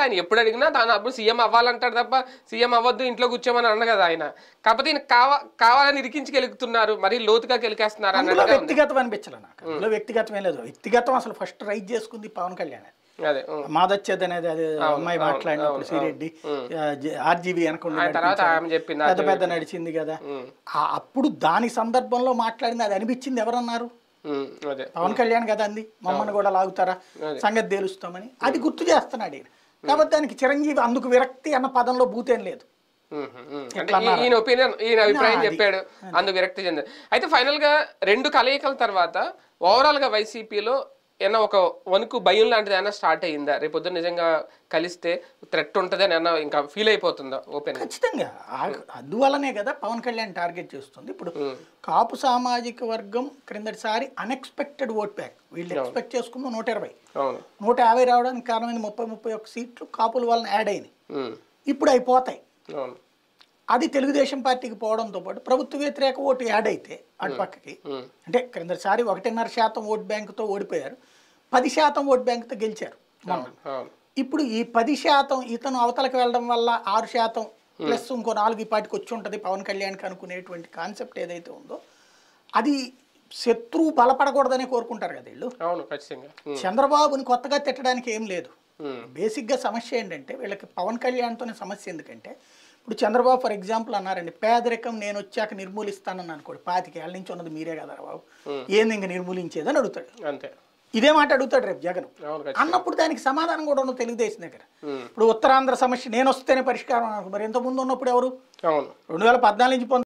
ఆయన ఎప్పుడు అడిగినా దాని అప్పుడు సీఎం అవ్వాలంటాడు తప్ప సీఎం అవ్వద్దు ఇంట్లో కూర్చోమని అన్న కదా ఆయన కాకపోతే ఈయన కావా కావాలని ఇరికించుకెలుగుతున్నారు మరి లోతుగా కెలికేస్తున్నారు అందులో అన్నట్టుగా ఉంది వ్యక్తిగతం అనిపించలే నాకు అందులో వ్యక్తిగతం ఏం లేదు వ్యక్తిగతం అసలు ఫస్ట్ రైజ్ చేసుకుంది పవన్ కళ్యాణ్ అదే ఉం. మాదచ్చేది అనేది అది అమ్మాయి మాట్లాడినప్పుడు సిరెడ్డి ఆర్జీబీ అనుకుంటే ఆయన తర్వాత ఆమె చెప్పింది పెద్ద పెద్ద నడిచింది కదా ఆ అప్పుడు దాని సందర్భంలో మాట్లాడింది అది అనిపించింది ఎవరన్నారు ఉం, అదే పవన్ కళ్యాణ్ కదా అంది మమ్మల్ని కూడా లాగుతారా సంగతి తేలుస్తామని అది గుర్తు చేస్తున్నాడు ఈయన కాబట్టి దానికి చిరంజీవి అందుకు విరక్తి అన్న పదంలో భూతేం లేదు ఉం, ఉం. అంటే ఈ- ఈయన ఒపీనియన్ ఈయన అభిప్రాయం చెప్పాడు అందుకు విరక్తి చెందారు అయితే ఫైనల్ గా రెండు కలయికల తర్వాత ఓవరాల్ గా వైసీపీలో ఏమన్నా ఒక వణుకు భయం లాంటిది ఏమైనా స్టార్ట్ అయ్యిందా రేపు పొద్దున్న నిజంగా కలిస్తే థ్రెట్ ఉంటుంది అని ఏమన్నా ఇంకా ఫీల్ అయిపోతుందా ఓపెన్ ఖచ్చితంగా ఆ- అందువల్లనే కదా పవన్ కళ్యాణ్ టార్గెట్ చేస్తుంది ఇప్పుడు కాపు సామాజిక వర్గం క్రిందటిసారి అన్ఎక్స్పెక్టెడ్ ఓట్ బ్యాక్ వీళ్ళు ఎక్స్పెక్ట్ చేసుకుంది నూట ఇరవై అవును నూట యాభై రావడానికి కారణమైన ముప్పై ముప్పై ఒక్క సీట్లు కాపుల వలన యాడ్ అయినాయి ఉం, ఇప్పుడు అవి పోతాయి అవును అది తెలుగుదేశం పార్టీకి పోవడంతో పాటు ప్రభుత్వ వ్యతిరేక ఓటు యాడ్ అయితే అటు పక్కకి ఉం, అంటే క్రిందసారి ఒకటిన్నర శాతం ఓట్ బ్యాంకుతో ఓడిపోయారు పది శాతం ఓట్ బ్యాంకుతో గెలిచారు మొన్న అవును ఇప్పుడు ఈ పది శాతం ఇతను అవతలకు వెళ్ళడం వల్ల ఆరు శాతం ప్లస్ ఇంకో నాలుగు ఈ పాటికి వచ్చి ఉంటుంది పవన్ కళ్యాణ్కి అనుకునేటువంటి కాన్సెప్ట్ ఏదైతే ఉందో అది శత్రువు బలపడకూడదని కోరుకుంటారు కదా వీళ్ళు అవును ఖచ్చితంగా ఉం, చంద్రబాబుని కొత్తగా తిట్టడానికి ఏం లేదు ఉం, బేసిక్గా సమస్య ఏంటంటే వీళ్ళకి పవన్ కళ్యాణ్తోనే సమస్య ఎందుకంటే ఇప్పుడు చంద్రబాబు ఫర్ ఎగ్జాంపుల్ అన్నారండి పేదరికం నేను వచ్చాక నిర్మూలిస్తానని అనుకోడు పాతికేళ్ళ నుంచి ఉన్నది మీరే కదా బాబు ఏంది ఇంక నిర్మూలించేదని అడుగుతాడు అంతే ఇదే మాట అడుగుతాడు రేపు జగన్ అవును ఖచ్చితంగా అన్నప్పుడు దానికి సమాధానం కూడా ఉండదు తెలుగుదేశం దగ్గర ఉం, ఇప్పుడు ఉత్తరాంధ్ర సమస్య నేను వస్తేనే పరిష్కారం అనుకో. మరి ఇంతకుముందు ఉన్నప్పుడు ఎవరు అవును రెండు వేల పద్నాలుగు నుంచి